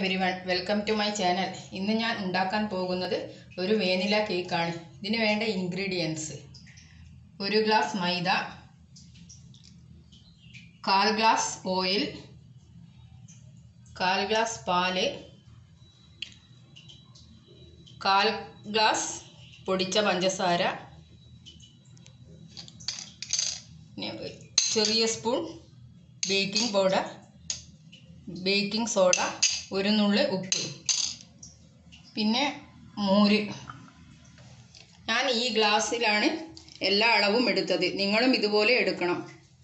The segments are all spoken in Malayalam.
every everyone welcome to my channel ഇന്ന് ഞാൻ ഉണ്ടാക്കാൻ പോകുന്നത് ഒരു വേനില കേക്കാണ് ഇതിന് വേണ്ട ഇൻഗ്രീഡിയൻസ് ഒരു ഗ്ലാസ് മൈദ കാൽ ഗ്ലാസ് ഓയിൽ കാൽ ഗ്ലാസ് പാല് കാൽ ഗ്ലാസ് പൊടിച്ച പഞ്ചസാര പിന്നെ ചെറിയ spoon baking powder baking soda ഒരു നുള്ള് ഉപ്പ് പിന്നെ മോര് ഞാൻ ഈ ഗ്ലാസ്സിലാണ് എല്ലാ അളവും എടുത്തത് നിങ്ങളും ഇതുപോലെ എടുക്കണം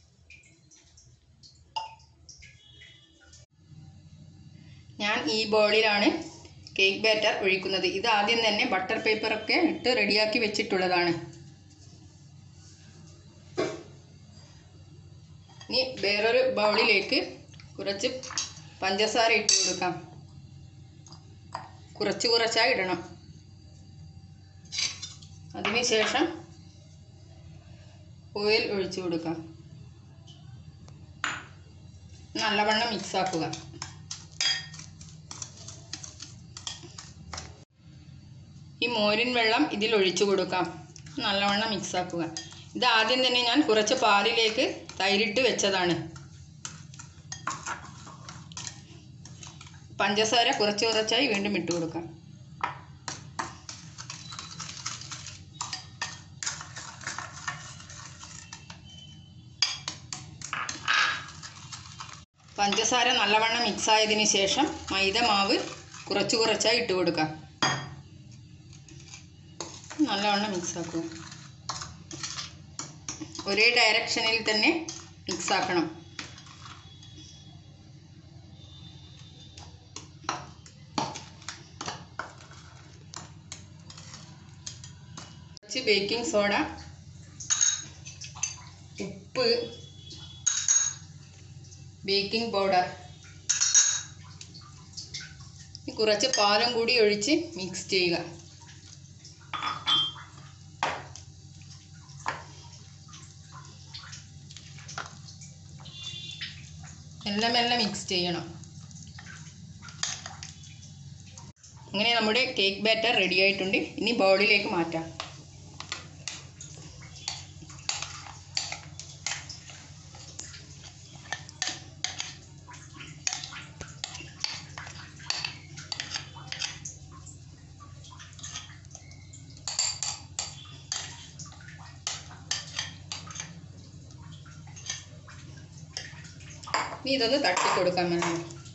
ഞാൻ ഈ ബോളിലാണ് കേക്ക് ബാറ്റർ ഒഴിക്കുന്നത് ഇത് ആദ്യം തന്നെ ബട്ടർ പേപ്പറൊക്കെ ഇട്ട് റെഡിയാക്കി വെച്ചിട്ടുള്ളതാണ് ഇനി വേറൊരു ബൗളിലേക്ക് കുറച്ച് പഞ്ചസാര ഇട്ട് കൊടുക്കാം കുറച്ച് കുറച്ചായി ഇടണം അതിനുശേഷം ഓയിൽ ഒഴിച്ചു കൊടുക്കാം നല്ലവണ്ണം മിക്സ് ആക്കുക ഈ മോരിൻ വെള്ളം ഇതിൽ ഒഴിച്ചു കൊടുക്കാം നല്ലവണ്ണം മിക്സ് ആക്കുക ഇത് ആദ്യം തന്നെ ഞാൻ കുറച്ച് പാലിലേക്ക് തൈരിട്ട് വെച്ചതാണ് പഞ്ചസാര കുറച്ച് കുറച്ചായി വീണ്ടും ഇട്ട് കൊടുക്കാം പഞ്ചസാര നല്ലവണ്ണം മിക്സ് ആയതിനു ശേഷം മൈദ മാവ് കുറച്ച് കുറച്ചായി ഇട്ട് കൊടുക്കാം നല്ലവണ്ണം മിക്സ് ആക്കുക ഒരേ ഡയറക്ഷനിൽ തന്നെ മിക്സ് ആക്കണം കുറച്ച് ബേക്കിംഗ് സോഡ ഉപ്പ് ബേക്കിംഗ് പൗഡർ കുറച്ച് പാലും കൂടി ഒഴിച്ച് മിക്സ് ചെയ്യുക മെല്ലെ മെല്ലെ മിക്സ് ചെയ്യണം അങ്ങനെ നമ്മുടെ കേക്ക് ബാറ്റർ റെഡി ആയിട്ടുണ്ട് ഇനി ബൗളിലേക്ക് മാറ്റാം ഇനി ഇതൊന്ന് തട്ടി കൊടുക്കാൻ വേണം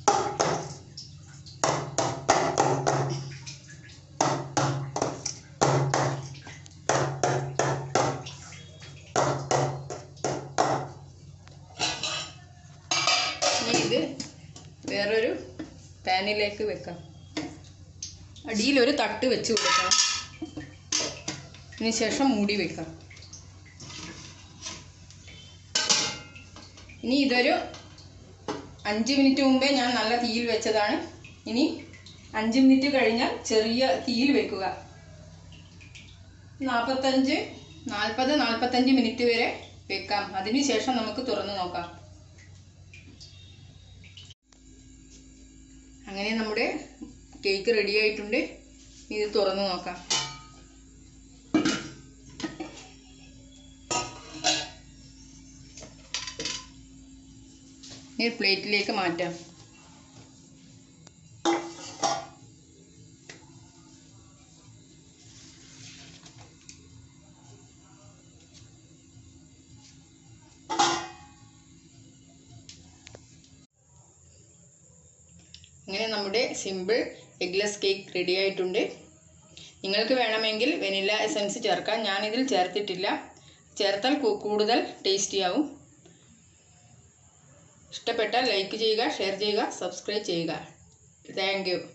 ഇനി ഇത് വേറൊരു പാനിലേക്ക് വെക്കാം അടിയിലൊരു തട്ട് വെച്ച് കൊടുക്കാം അതിന് ശേഷം മൂടി വെക്കാം ഇനി ഇതൊരു അഞ്ച് മിനിറ്റ് മുമ്പേ ഞാൻ നല്ല തീയിൽ വെച്ചതാണ് ഇനി അഞ്ച് മിനിറ്റ് കഴിഞ്ഞാൽ ചെറിയ തീയിൽ വെക്കുക നാൽപ്പത്തഞ്ച് നാൽപ്പത് നാൽപ്പത്തഞ്ച് മിനിറ്റ് വരെ വെക്കാം അതിന് ശേഷം നമുക്ക് തുറന്നു നോക്കാം അങ്ങനെ നമ്മുടെ കേക്ക് റെഡി ആയിട്ടുണ്ട് ഇത് തുറന്നു നോക്കാം ഇനി പ്ലേറ്റിലേക്ക് മാറ്റാം അങ്ങനെ നമ്മുടെ സിമ്പിൾ എഗ്ലെസ് കേക്ക് റെഡി ആയിട്ടുണ്ട് നിങ്ങൾക്ക് വേണമെങ്കിൽ വെനില എസൻസ് ചേർക്കാം ഞാനിതിൽ ചേർത്തിട്ടില്ല ചേർത്താൽ കൂടുതൽ ടേസ്റ്റി ആവും ഇഷ്ടപ്പെട്ടാൽ ലൈക്ക് ചെയ്യുക ഷെയർ ചെയ്യുക സബ്സ്ക്രൈബ് ചെയ്യുക താങ്ക്